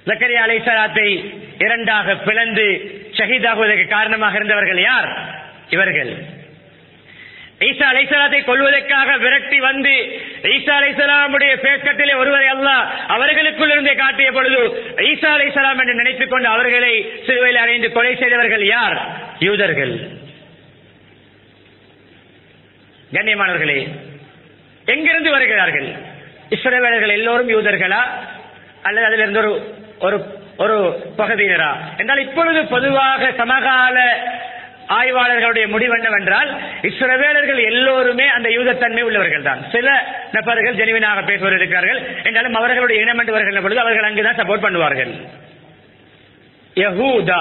ஜக்கரியா அலைசலாத்தை இரண்டாக பிளந்து ஷஹீதாகுவதற்கு காரணமாக இருந்தவர்கள் யார் இவர்கள் ஈசா அலைசலாத்தை கொள்வதற்காக விரட்டி வந்து ஈசா அலைசலாமுடைய பேக்கத்திலே ஒருவரை அல்லாஹ் அவர்களுக்குள் இருந்தே காட்டிய பொழுது ஈசா அலைசலாம் என்று நினைத்துக் கொண்டு அவர்களை சிலுவையில் அறைந்து கொலை செய்தவர்கள் யார் யூதர்கள் கண்ணியமானவர்களே எங்கிருந்து வருகிறார்கள் இஸ்ரவேலர்கள் எல்லோரும் யூதர்களா அல்லது அதிலிருந்து ஒரு ஒரு ஒரு பகுதியினரா என்றால் இப்பொழுது பொதுவாக சமகால ஆய்வாளர்களுடைய முடிவு என்னவென்றால் இஸ்ரவேலர்கள் எல்லோருமே அந்த யூதத்தன்மை உள்ளவர்கள் தான் சில நபர்கள் ஜெனிவினாக பேசுவர் இருக்கிறார்கள் என்றாலும் அவர்களுடைய இனம் என்று வருகின்ற பொழுது அவர்கள் அங்குதான் சப்போர்ட் பண்ணுவார்கள் யஹூதா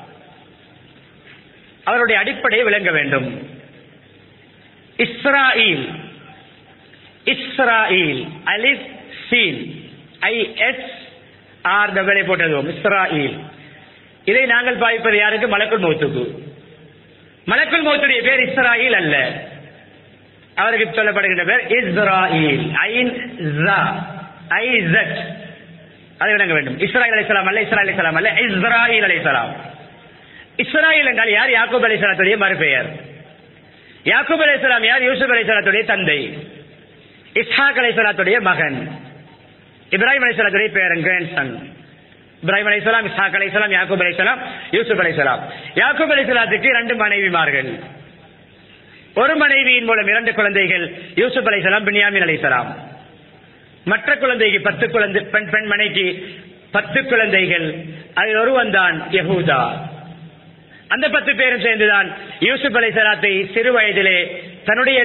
அவருடைய அடிப்படையை விளங்க வேண்டும் இஸ்ராயில் இஸ்ராயில் அலிஸ் சீன் ஐ எஸ் ஆர் டபிளை போட்டதுவோம் இஸ்ராயில் இதை நாங்கள் பாவிப்பது யாருக்கு மலக்குள் மௌத்துக்கு மலக்குள் மௌத்துடைய பேர் இஸ்ராயில் அல்ல அவருக்கு சொல்லப்படுகின்ற பேர் இஸ்ராயில் ஐன் ஜா ஐ ஜட் அதை விளங்க வேண்டும் இஸ்ராயில் அலைசலாம் அல்ல இஸ்ராயில் அலைசலாம் அல்ல இஸ்ராயில் அலைசலாம் இஸ்ராயில் என்றால் யார் யாக்கூப் அலைசலாத்துடைய மறுபெயர் யாக்கூப் அலைசலாம் யார் யூசுப் அலைசலாத்துடைய தந்தை இஸ்ஹாக் அலைசலாத்துடைய மகன் இப்ராஹிம் அலைசலாத்துடைய பேரன் கிராண்ட்சன் இப்ராஹிம் அலைசலாம் இஸ்ஹாக் அலைசலாம் யாக்கூப் அலைசலாம் யூசுப் அலைசலாம் யாக்கூப் அலைசலாத்துக்கு இரண்டு மனைவிமார்கள் ஒரு மனைவியின் மூலம் இரண்டு குழந்தைகள் யூசுப் அலைசலாம் பின்யாமின் அலைசலாம் மற்ற குழந்தைக்கு பத்து குழந்தை பெண் பெண் மனைக்கு பத்து குழந்தைகள் அதில் ஒருவன் தான் யஹூதா அந்த பத்து பேரும் சேர்ந்துதான் யூசுப் அலைசலாத்தை சிறு வயதிலே தன்னுடைய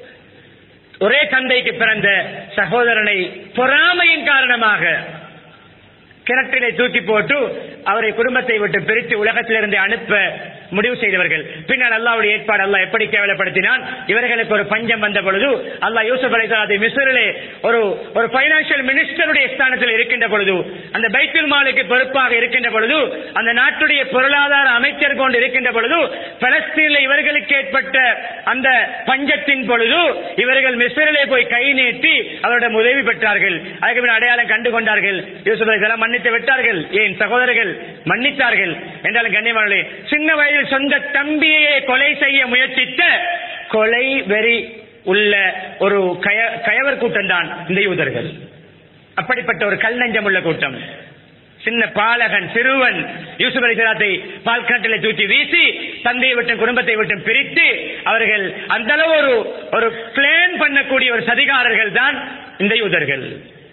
ஒரே தந்தைக்கு பிறந்த சகோதரனை பொறாமையின் காரணமாக கிணற்றிலே தூக்கி போட்டு அவரை குடும்பத்தை விட்டு பிரித்து உலகத்திலிருந்து அனுப்ப முடிவு செய்தவர்கள் பின்னர் அல்லாவுடைய ஏற்பாடு அல்லாஹ் எப்படி கேவலப்படுத்தினான் இவர்களுக்கு ஒரு பஞ்சம் வந்த பொழுது அல்லாஹ் யூசுப் அலைசலாத்தை மிஸ்ரிலே ஒரு ஒரு பைனான்சியல் மினிஸ்டருடைய ஸ்தானத்தில் இருக்கின்ற பொழுது அந்த பைத்துல் மாலுக்கு பொறுப்பாக இருக்கின்ற பொழுது அந்த நாட்டுடைய பொருளாதார அமைச்சர் கொண்டு இருக்கின்ற பொழுது பலஸ்தீனில் இவர்களுக்கு ஏற்பட்ட அந்த பஞ்சத்தின் பொழுது இவர்கள் மிஸ்ரிலே போய் கை நீட்டி அவரிடம் உதவி பெற்றார்கள் அதுக்கு பின் அடையாளம் கண்டு கொண்டார்கள் யூசுப் அலைசலாம் மன்னித்து விட்டார்கள் ஏன் சகோதரர்கள் மன்னித்தார்கள் என்றாலும் கண்ணியமானே சின்ன வயதில் சொந்த தம்பியை கொலை செய்ய முயற்சித்த கொலை வெறி உள்ள ஒரு கய கயவர் கூட்டம் தான் இந்த யூதர்கள் அப்படிப்பட்ட ஒரு கல் நெஞ்சம் உள்ள கூட்டம் சின்ன பாலகன் சிறுவன் யூசுப் அலிசலாத்தை பால்காட்டில தூக்கி வீசி தந்தையை விட்டு குடும்பத்தை விட்டு பிரித்து அவர்கள் அந்த அளவு ஒரு ஒரு பிளான் பண்ணக்கூடிய ஒரு சதிகாரர்கள் தான் இந்த யூதர்கள்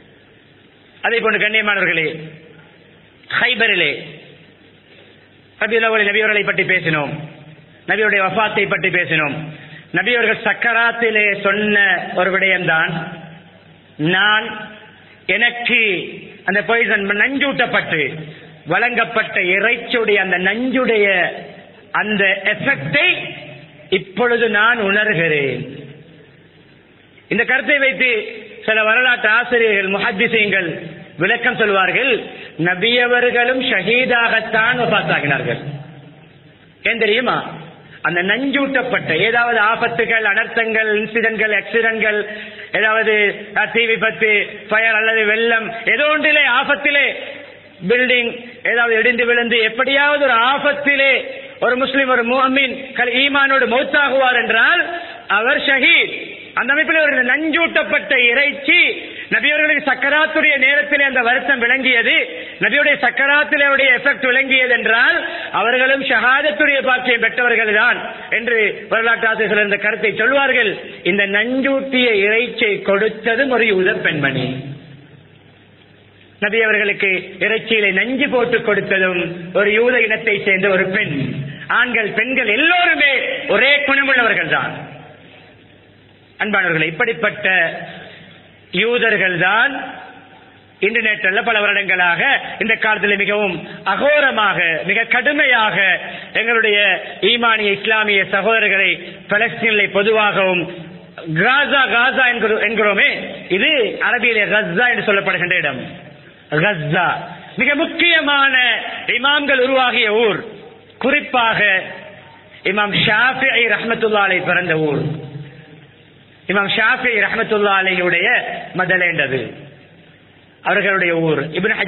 அதே போன்று கண்ணியமானவர்களே ஹைபரிலே ரபியுல் நபியவர்களை பற்றி பேசினோம் நபியுடைய வஃபாத்தை பற்றி பேசினோம் நபியவர்கள் சக்கராத்திலே சொன்ன ஒரு விடயம்தான் நான் எனக்கு அந்த பாய்சன் நஞ்சூட்டப்பட்டு வழங்கப்பட்ட இறைச்சியுடைய அந்த நஞ்சுடைய அந்த எஃபெக்டை இப்பொழுது நான் உணர்கிறேன் இந்த கருத்தை வைத்து சில வரலாற்று ஆசிரியர்கள் முஹத்திசீங்கள் விளக்கம் சொல்வார்கள் நபியவர்களும் ஷஹீதாகத்தான் வபாத்தாகினார்கள் ஏன் தெரியுமா அந்த நஞ்சூட்டப்பட்ட ஏதாவது ஆபத்துகள் அனர்த்தங்கள் இன்சிடென்ட்கள் ஆக்சிடென்ட்கள் ஏதாவது அஹ், தீ விபத்து ஃபயர் அல்லது வெள்ளம் ஏதோ ஒன்றிலே ஆபத்திலே பில்டிங் ஏதாவது இடிந்து விழுந்து எப்படியாவது ஒரு ஆபத்திலே ஒரு முஸ்லிம் ஒரு முஹமின் ஈமானோடு மௌத்தாகுவார் என்றால் அவர் ஷஹீத் அந்த அமைப்பில் ஒரு நஞ்சூட்டப்பட்ட இறைச்சி நபியவர்களுக்கு சக்கராத்துடைய நேரத்திலே அந்த வருத்தம் விளங்கியது நபியுடைய சக்கராத்திலே அவருடைய எஃபெக்ட் விளங்கியது என்றால் அவர்களும் ஷஹாதத்துடைய பாக்கியம் பெற்றவர்கள் தான் என்று வரலாற்று ஆசிரியர்கள் இந்த கருத்தை சொல்வார்கள் இந்த நஞ்சூட்டிய இறைச்சியை கொடுத்ததும் ஒரு யூத பெண்மணி நபி அவர்களுக்கு இறைச்சியிலே நஞ்சு போட்டு கொடுத்ததும் ஒரு யூத இனத்தை சேர்ந்த ஒரு பெண் ஆண்கள் பெண்கள் எல்லோருமே ஒரே குணமுள்ளவர்கள் தான் அன்பானவர்கள் இப்படிப்பட்ட யூதர்கள் தான் இன்டர்நெட்ல பல வருடங்களாக இந்த காலத்தில் மிகவும் அகோரமாக மிக கடுமையாக எங்களுடைய ஈமானிய இஸ்லாமிய சகோதரர்களை பலஸ்தீனிலே பொதுவாகவும் காசா காசா என்கிறோ- என்கிறோமே இது அரபியிலே கஸ்ஸா என்று சொல்லப்படுகின்ற இடம் கஸ்ஸா மிக முக்கியமான இமாம்கள் உருவாகிய ஊர் குறிப்பாக இமாம் ஷாஃபி ரஹ்மத்துல்லா அலை பிறந்த ஊர் இமாம் ஷாஃபி ரஹ்மத்துல்லா அலையுடைய மதலேண்டது அவர்களுடைய ஊர் இப்னு